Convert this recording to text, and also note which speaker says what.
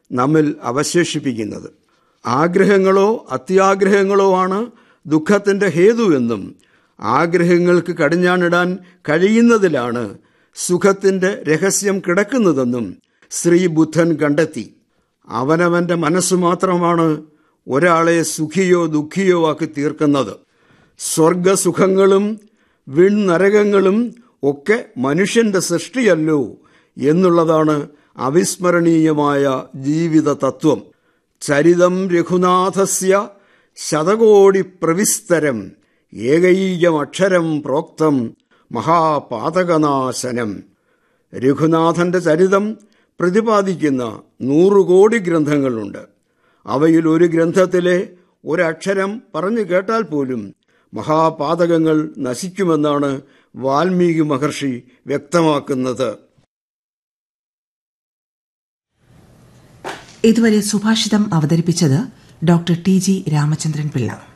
Speaker 1: നമ്മിൽ അവശേഷിപ്പിക്കുന്നത് ആഗ്രഹങ്ങളോ അത്യാഗ്രഹങ്ങളോ ആണ് ദുഃഖത്തിന്റെ ഹേതുവെന്നും ആഗ്രഹങ്ങൾക്ക് കടിഞ്ഞാണിടാൻ കഴിയുന്നതിലാണ് സുഖത്തിന്റെ രഹസ്യം കിടക്കുന്നതെന്നും ശ്രീ ബുദ്ധൻ കണ്ടെത്തി അവനവന്റെ മനസ്സ് മാത്രമാണ് ഒരാളെ സുഖിയോ ദുഃഖിയോ ആക്കി തീർക്കുന്നത് സ്വർഗസുഖങ്ങളും വിൺനരകങ്ങളും ഒക്കെ മനുഷ്യന്റെ സൃഷ്ടിയല്ലോ എന്നുള്ളതാണ് അവിസ്മരണീയമായ ജീവിത തത്വം ചരിതം രഘുനാഥസ്യ ശതകോടി പ്രവിസ്തരം ഏകൈകമക്ഷരം പ്രോക്തം മഹാപാതകനാശനം രഘുനാഥന്റെ ചരിതം പ്രതിപാദിക്കുന്ന നൂറുകോടി ഗ്രന്ഥങ്ങളുണ്ട് അവയിൽ ഒരു ഗ്രന്ഥത്തിലെ ഒരക്ഷരം പറഞ്ഞു കേട്ടാൽ പോലും മഹാപാതകങ്ങൾ നശിക്കുമെന്നാണ് വാൽമീകി മഹർഷി വ്യക്തമാക്കുന്നത്
Speaker 2: ഇതുവരെ സുഭാഷിതം അവതരിപ്പിച്ചത് doctor T G Ramachandran Pillai